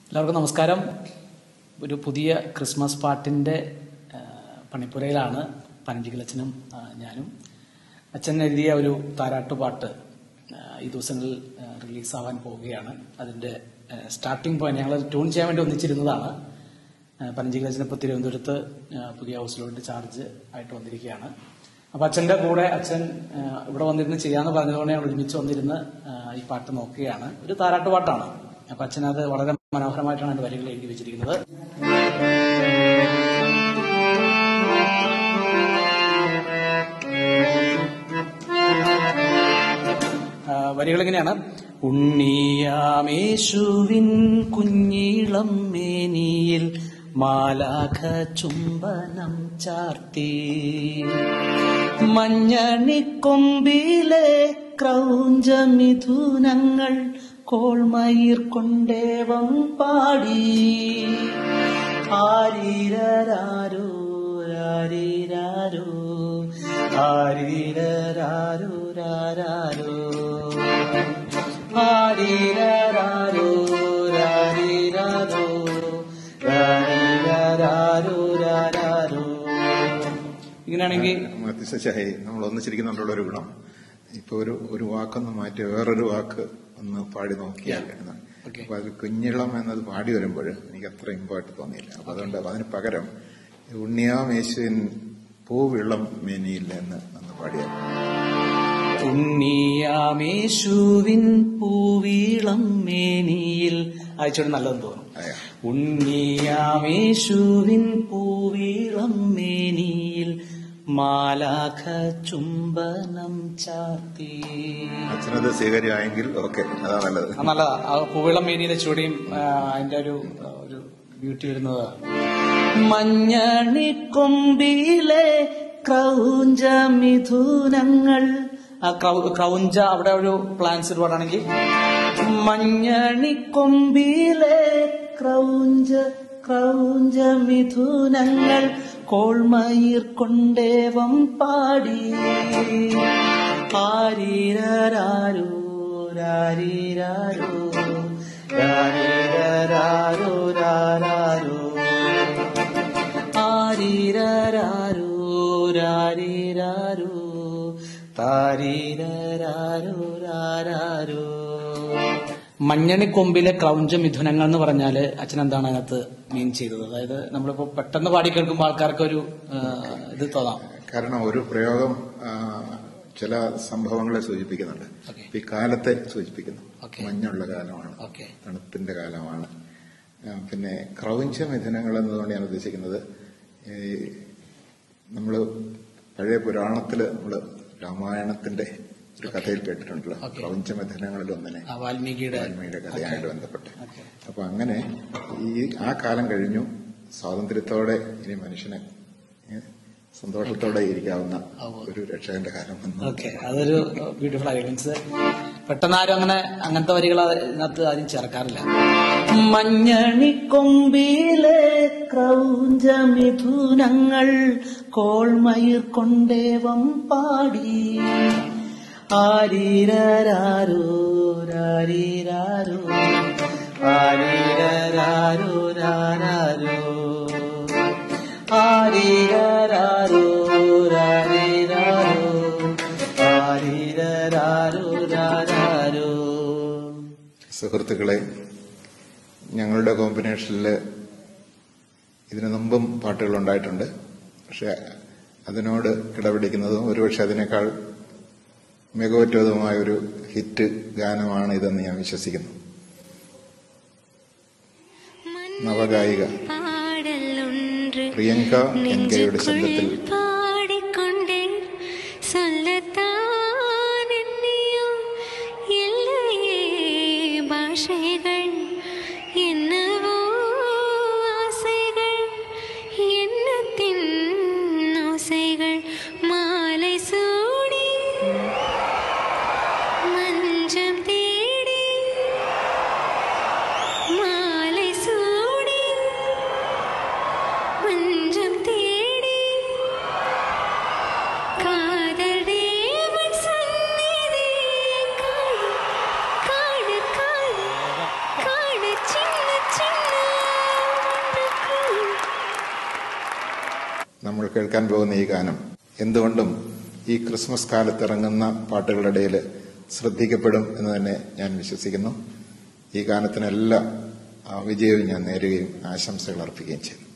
എല്ലാവർക്കും നമസ്കാരം ഒരു പുതിയ ക്രിസ്മസ് പാട്ടിൻ്റെ പണിപ്പുരയിലാണ് പനഞ്ചിക്കലച്ചനും ആ, ഞാനും അച്ഛൻ എഴുതിയ ഒരു താരാട്ടുപാട്ട് ആ, ഈ ദിവസങ്ങളിൽ ആ, റിലീസാവാൻ പോവുകയാണ് അതിൻ്റെ ആ, സ്റ്റാർട്ടിംഗ് പോയിന്റ് ഞങ്ങൾ ട്യൂൺ ചെയ്യാൻ വേണ്ടി ഒന്നിച്ചിരുന്നതാണ് പനഞ്ചിക്കലച്ചൻ ഇപ്പോൾ തിരുവനന്തപുരത്ത് ആ, പുതിയ ഹൗസിലോട്ട് ചാർജ് ആയിട്ട് വന്നിരിക്കുകയാണ് അപ്പൊ അച്ഛന്റെ കൂടെ അച്ഛൻ ആ, ഇവിടെ വന്നിരുന്ന് ചെയ്യാന്ന് പറഞ്ഞതുകൊണ്ട് ഞങ്ങൾ ഒരുമിച്ച് വന്നിരുന്ന് ആ, ഈ പാട്ട് നോക്കുകയാണ് ഒരു താരാട്ട് പാട്ടാണ് അപ്പൊ അച്ഛൻ അത് വളരെ മനോഹരമായിട്ടാണ് അതിന്റെ വരികൾ എഴുതി വെച്ചിരിക്കുന്നത് ആ, വരികൾ എങ്ങനെയാണ് ഉണ്ണിയാമേശുവിൻ കുഞ്ഞീളം മേനിയിൽ മാലാഖ ചുംബനം ചാർത്തി മഞ്ഞണിക്കൊമ്പിലെ ക്രൗഞ്ചമിഥുനങ്ങൾ കോൾമയിർ കൊണ്ടേവം പാടി ആരീരാരോ രാരീരാരോ ആരീരാരോ രാരാരോ ആരീരാരോ രാരീരാരോ രാരീരാരോ രാരാരോ ഇങ്ങനെയാണെങ്കിൽ തീർച്ചയായി നമ്മൾ ഒന്നിച്ചിരിക്കുന്നുണ്ടുള്ള ഒരു ഗുണം ഇപ്പൊ ഒരു ഒരു വാക്കൊന്ന് മാറ്റി വേറൊരു വാക്ക് ഒന്ന് പാടി നോക്കിയാൽ എന്നാണ്. Okay. അപ്പൊ അത് കുഞ്ഞിളം എന്നത് പാടി വരുമ്പോൾ എനിക്ക് അത്ര ഇമ്പായിട്ട് തോന്നിയില്ല അപ്പൊ അതുകൊണ്ട് അതിന് പകരം ഉണ്ണിയാമേശുവിൻ പൂവിളം മേനിയില്ല എന്ന് ഒന്ന് പാടിയാൽ ഉണ്ണിയാമേശുവിൻ പൂവീളം മേനിയിൽ അയച്ചോട് നല്ലതെന്ന് തോന്നും അതെ. ഉണ്ണിയാമേശുവിൻ പൂവീളം മേനിയിൽ മാലാഖ ചുംബനം ചാർത്തി അച്ഛനത് സ്വീകാര്യമായെങ്കിൽ ഓക്കെ അതാ നല്ലത് ആ നല്ലതാ ആ പൂവിളം മേനിയിലെ ചുവടിയും ആ, അതിന്റെ ഒരു ഒരു ബ്യൂട്ടി വരുന്നത് മഞ്ഞണിക്കൊമ്പിലെ ക്രൗഞ്ച മിഥുനങ്ങൾ ആ ക്രൗ- ക്രൗഞ്ച അവിടെ ഒരു പ്ലാൻസ് ഒരുപാടാണെങ്കിൽ മഞ്ഞണിക്കൊമ്പിലെ ക്രൗഞ്ച ക്രൗഞ്ച മിഥുനങ്ങൾ കോൾമയിർ കൊണ്ടേവം പാടി ആരീരാരോ രാരീരാരോ രാരീരാരോ രാരാരോ ആരീരാരോ രാരീരാരോ താരീരാരോ രാരാരോ മഞ്ഞണിക്കൊമ്പിലെ ക്രൗഞ്ച മിഥുനങ്ങൾ എന്ന് പറഞ്ഞാല് അച്ഛൻ എന്താണ് അതിനകത്ത് മീൻ ചെയ്തത് അതായത് നമ്മളിപ്പോ പെട്ടെന്ന് പാടി കേൾക്കുമ്പോൾ ആൾക്കാർക്ക് ഒരു ആ, ഇത് തോന്നാം കാരണം ഒരു പ്രയോഗം ആ, ചില സംഭവങ്ങളെ സൂചിപ്പിക്കുന്നുണ്ട് Okay. ഇപ്പൊ ഈ കാലത്തെ സൂചിപ്പിക്കുന്നു Okay. മഞ്ഞുള്ള കാലമാണ് ഓക്കെ തണുപ്പിന്റെ കാലമാണ് ആ, പിന്നെ ക്രൗഞ്ച മിഥുനങ്ങൾ എന്നതുകൊണ്ട് ഞാൻ ഉദ്ദേശിക്കുന്നത് ഈ നമ്മൾ പഴയ പുരാണത്തില് നമ്മൾ രാമായണത്തിന്റെ ഒരു കഥയിൽ കേട്ടിട്ടുണ്ടല്ലോ Okay. ക്രൗഞ്ച മിഥുനങ്ങളിൽ ഒന്നിനെ ആ വാൽമീകിയുടെ വാൽമീകിയുടെ കഥയായിട്ട് ബന്ധപ്പെട്ട് ഓക്കെ അപ്പൊ അങ്ങനെ ഈ ആ കാലം കഴിഞ്ഞു സ്വാതന്ത്ര്യത്തോടെ ഇനി മനുഷ്യന് ഏ, സന്തോഷത്തോടെ ഇരിക്കാവുന്ന ഉവ്വ്. ഒരു രക്ഷകന്റെ കാലം വന്നു ഓക്കെ അതൊരു ബ്യൂട്ടിഫുൾ ആയി മീൻസ് പെട്ടെന്ന് ആരും അങ്ങനെ അങ്ങനത്തെ വരികൾ അതിനകത്ത് ആരും ചേർക്കാറില്ല മഞ്ഞണിക്കൊമ്പിലെ ക്രൗഞ്ച മിഥുനങ്ങൾ കോൾമയിർ കൊണ്ടേവം പാടി ആരീരാരോ രാരീരാരോ ആരീരാരോ രാരാരോ ആരീരാരോ രാരീരാരോ ആരീരാരോ രാരാരോ സുഹൃത്തുക്കളെ ഞങ്ങളുടെ കോമ്പിനേഷനിൽ ഇതിനു മുമ്പും പാട്ടുകൾ ഉണ്ടായിട്ടുണ്ട് പക്ഷെ അതിനോട് കിടപിടിക്കുന്നതും ഒരുപക്ഷെ അതിനേക്കാൾ മികവുറ്റതുമായ ഒരു ഹിറ്റ് ഗാനമാണ് ഇതെന്ന് ഞാൻ വിശ്വസിക്കുന്നു നവഗായിക பாடலொன்று പ്രിയങ്ക എൻ കെയുടെ ശബ്ദത്തിൽ நெஞ்சுக்குள் பாடிக்கொண்டேன் சொல்லத்தான் எண்ணியோ இல்லையே பாஷைகள் என்னவோ ஆசைகள் எண்ணத்தின் ஓசைகள் மாலை சூடி மஞ்சம் தேடி மாலை சூடி மஞ்சம் தேடி നമ്മൾ കേൾക്കാൻ പോകുന്ന ഈ ഗാനം എന്തുകൊണ്ടും ഈ ക്രിസ്മസ് കാലത്ത് ഇറങ്ങുന്ന പാട്ടുകളുടെ ഇടയിൽ ശ്രദ്ധിക്കപ്പെടും എന്ന് തന്നെ ഞാൻ വിശ്വസിക്കുന്നു ഈ ഗാനത്തിനെല്ലാം ആ, വിജയവും ഞാൻ നേരുകയും ആശംസകൾ അർപ്പിക്കുകയും ചെയ്തു